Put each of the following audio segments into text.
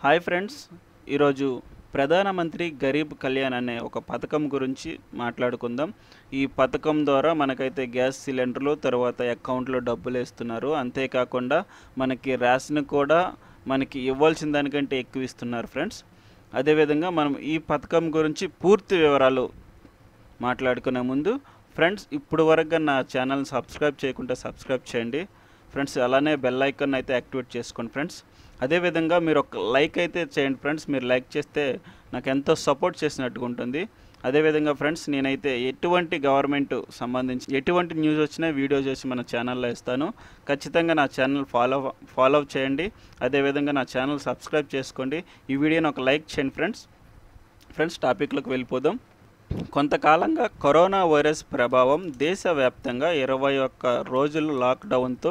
hi friends ఈరోజు ప్రధానమంత్రి గరీబ్ కళ్యాణ్ అనే ఒక పథకం గురించి మాట్లాడుకుందాం ఈ పథకం ద్వారా మనకైతే గ్యాస్ సిలిండర్లు తర్వాత అకౌంట్లో డబ్బులు వేస్తున్నారు అంతేకాకుండా మనకి రేషన్ కూడా మనకి ఇవ్వాల్సిన దానికంటే ఎక్కువ ఇస్తున్నారు ఫ్రెండ్స్ అదేవిధంగా మనం ఈ పథకం గురించి పూర్తి వివరాలు మాట్లాడుకునే ముందు ఫ్రెండ్స్ ఇప్పుడు వరకు నా ఛానల్ సబ్స్క్రైబ్ చేయకుంటే సబ్స్క్రైబ్ చేయండి ఫ్రెండ్స్ అలానే బెల్ ఐకాన్ అయితే యాక్టివేట్ చేసుకోండి ఫ్రెండ్స్ అదేవిధంగా మీరు ఒక లైక్ అయితే చేయండి ఫ్రెండ్స్ మీరు లైక్ చేస్తే నాకు ఎంతో సపోర్ట్ చేసినట్టుగా ఉంటుంది అదేవిధంగా ఫ్రెండ్స్ నేనైతే ఎటువంటి గవర్నమెంట్ సంబంధించి ఎటువంటి న్యూస్ వచ్చినా వీడియో చేసి మన ఛానల్లో ఇస్తాను ఖచ్చితంగా నా ఛానల్ ఫాలో ఫాలో చేయండి అదేవిధంగా నా ఛానల్ సబ్స్క్రైబ్ చేసుకోండి ఈ వీడియోని ఒక లైక్ చేయండి ఫ్రెండ్స్ ఫ్రెండ్స్ టాపిక్లోకి వెళ్ళిపోదాం కొంతకాలంగా కరోనా వైరస్ ప్రభావం దేశవ్యాప్తంగా ఇరవై ఒక్క రోజులు లాక్డౌన్తో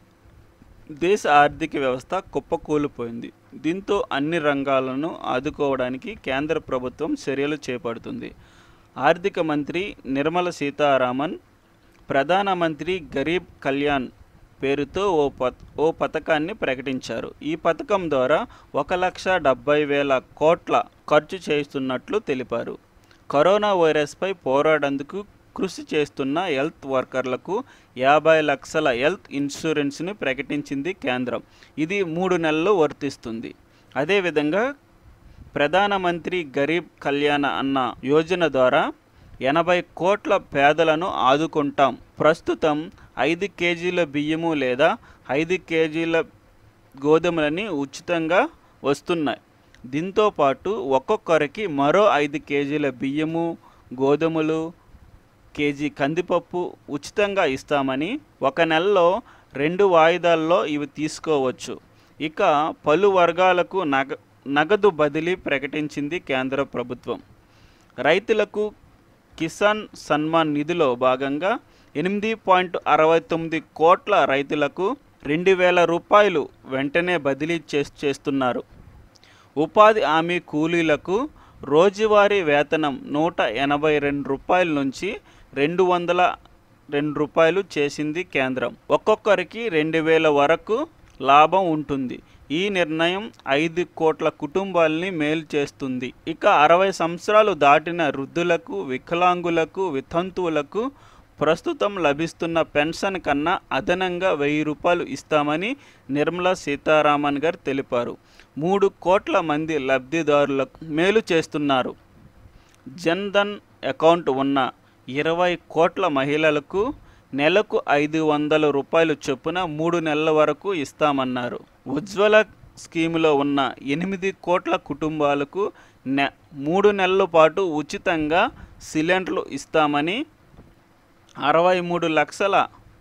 దేశ ఆర్థిక వ్యవస్థ కుప్పకూలిపోయింది దీంతో అన్ని రంగాలను ఆదుకోవడానికి కేంద్ర ప్రభుత్వం చర్యలు చేపడుతుంది ఆర్థిక మంత్రి నిర్మల సీతారామన్ ప్రధానమంత్రి గరీబ్ కళ్యాణ్ పేరుతో ఓ పథ ఓ పథకాన్ని ప్రకటించారు ఈ పథకం ద్వారా ఒక లక్ష డెబ్బై వేల కోట్ల ఖర్చు చేస్తున్నట్లు తెలిపారు కరోనా వైరస్పై పోరాడేందుకు కృషి చేస్తున్న హెల్త్ వర్కర్లకు యాభై లక్షల హెల్త్ ఇన్సూరెన్స్ని ప్రకటించింది కేంద్రం ఇది మూడు నెలలు వర్తిస్తుంది అదేవిధంగా ప్రధానమంత్రి గరీబ్ కళ్యాణ అన్న యోజన ద్వారా ఎనభై కోట్ల పేదలను ఆదుకుంటాం ప్రస్తుతం ఐదు కేజీల బియ్యము లేదా ఐదు కేజీల గోధుమలని ఉచితంగా వస్తున్నాయి దీంతో పాటు ఒక్కొక్కరికి మరో ఐదు కేజీల బియ్యము గోధుమలు కేజీ కందిపప్పు ఉచితంగా ఇస్తామని ఒక నెలలో రెండు వాయిదాల్లో ఇవి తీసుకోవచ్చు ఇక పలు వర్గాలకు నగ నగదు బదిలీ ప్రకటించింది కేంద్ర ప్రభుత్వం రైతులకు కిసాన్ సన్మాన్ నిధిలో భాగంగా ఎనిమిది పాయింట్ అరవై తొమ్మిది కోట్ల రైతులకు రెండు వేల రూపాయలు వెంటనే బదిలీ చేస్తున్నారు ఉపాధి హామీ కూలీలకు రోజువారీ వేతనం నూట ఎనభై రెండు రూపాయల నుంచి రెండు వందల రెండు రూపాయలు చేసింది కేంద్రం ఒక్కొక్కరికి రెండు వేల వరకు లాభం ఉంటుంది ఈ నిర్ణయం ఐదు కోట్ల కుటుంబాల్ని మేలు చేస్తుంది ఇక అరవై సంవత్సరాలు దాటిన వృద్ధులకు వికలాంగులకు వితంతువులకు ప్రస్తుతం లభిస్తున్న పెన్షన్ కన్నా అదనంగా వెయ్యి రూపాయలు ఇస్తామని నిర్మలా సీతారామన్ గారు తెలిపారు మూడు కోట్ల మంది లబ్ధిదారులకు మేలు చేస్తున్నారు జన్ధన్ అకౌంట్ ఉన్న ఇరవై కోట్ల మహిళలకు నెలకు ఐదు వందల రూపాయలు చొప్పున మూడు నెలల వరకు ఇస్తామన్నారు ఉజ్వల స్కీములో ఉన్న ఎనిమిది కోట్ల కుటుంబాలకు నె మూడు నెలల పాటు ఉచితంగా సిలిండర్లు ఇస్తామని అరవై మూడు లక్షల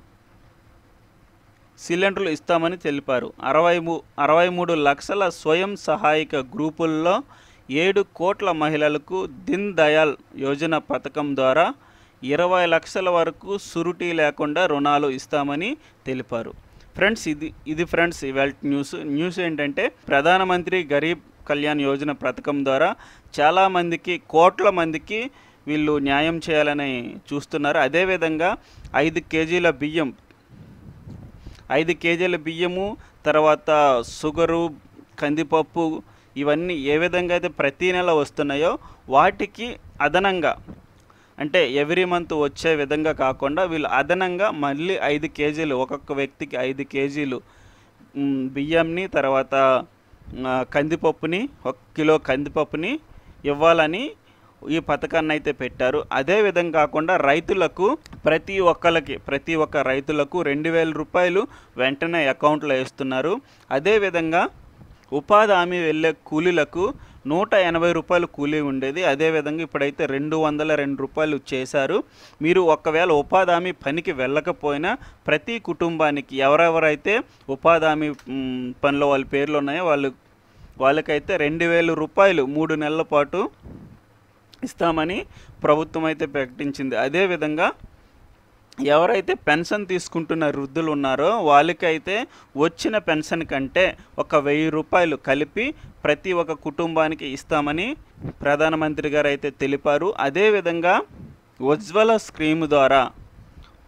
సిలిండర్లు ఇస్తామని తెలిపారు అరవై మూ అరవై మూడు లక్షల స్వయం సహాయక గ్రూపుల్లో ఏడు కోట్ల మహిళలకు దీన్ దయాల్ యోజన పథకం ద్వారా ఇరవై లక్షల వరకు సురుటీ లేకుండా రుణాలు ఇస్తామని తెలిపారు ఫ్రెండ్స్ ఇది ఇది ఫ్రెండ్స్ ఇవాళ న్యూస్ న్యూస్ ఏంటంటే ప్రధానమంత్రి గరీబ్ కళ్యాణ్ యోజన పథకం ద్వారా చాలామందికి కోట్ల మందికి వీళ్ళు న్యాయం చేయాలని చూస్తున్నారు అదేవిధంగా ఐదు కేజీల బియ్యం ఐదు కేజీల బియ్యము తర్వాత షుగరు కందిపప్పు ఇవన్నీ ఏ విధంగా అయితే ప్రతీ నెల వస్తున్నాయో వాటికి అదనంగా అంటే ఎవ్రీ మంత్ వచ్చే విధంగా కాకుండా వీళ్ళు అదనంగా మళ్ళీ ఐదు కేజీలు ఒక్కొక్క వ్యక్తికి ఐదు కేజీలు బియ్యంని తర్వాత కందిపప్పుని ఒక కిలో కందిపప్పుని ఇవ్వాలని ఈ పథకాన్ని అయితే పెట్టారు అదే విధంగా కాకుండా రైతులకు ప్రతి ఒక్కరికి ప్రతి ఒక్క రైతులకు రెండు వేల రూపాయలు వెంటనే అకౌంట్లో వేస్తున్నారు అదేవిధంగా ఉపాధి హామీ వెళ్ళే కూలీలకు నూట ఎనభై రూపాయలు కూలీ ఉండేది అదేవిధంగా ఇప్పుడైతే రెండు వందల రెండు రూపాయలు చేశారు మీరు ఒకవేళ ఉపాధి హామీ పనికి వెళ్ళకపోయినా ప్రతి కుటుంబానికి ఎవరెవరైతే ఉపాధి హామీ పనిలో వాళ్ళ పేర్లు ఉన్నాయో వాళ్ళు వాళ్ళకైతే రెండు వేల రూపాయలు మూడు నెలల పాటు ఇస్తామని ప్రభుత్వం అయితే ప్రకటించింది అదేవిధంగా ఎవరైతే పెన్షన్ తీసుకుంటున్న వృద్ధులు ఉన్నారో వాళ్ళకైతే వచ్చిన పెన్షన్ కంటే ఒక వెయ్యి రూపాయలు కలిపి ప్రతి ఒక్క కుటుంబానికి ఇస్తామని ప్రధానమంత్రి గారు అయితే తెలిపారు అదేవిధంగా ఉజ్వల స్కీమ్ ద్వారా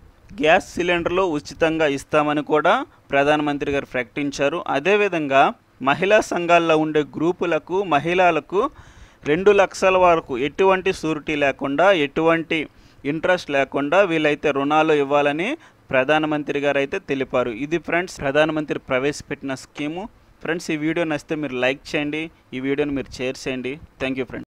గ్యాస్ సిలిండర్లు ఉచితంగా ఇస్తామని కూడా ప్రధానమంత్రి గారు ప్రకటించారు అదేవిధంగా మహిళా సంఘాల్లో ఉండే గ్రూపులకు మహిళలకు రెండు లక్షల వరకు ఎటువంటి షూరిటీ లేకుండా ఎటువంటి ఇంట్రెస్ట్ లేకుండా వీలైతే రుణాలు ఇవ్వాలని ప్రధానమంత్రి గారు అయితే తెలిపారు ఇది ఫ్రెండ్స్ ప్రధానమంత్రి ప్రవేశపెట్టిన స్కీము ఫ్రెండ్స్ ఈ వీడియో నచ్చితే మీరు లైక్ చేయండి ఈ వీడియోని మీరు షేర్ చేయండి థ్యాంక్ యూ ఫ్రెండ్స్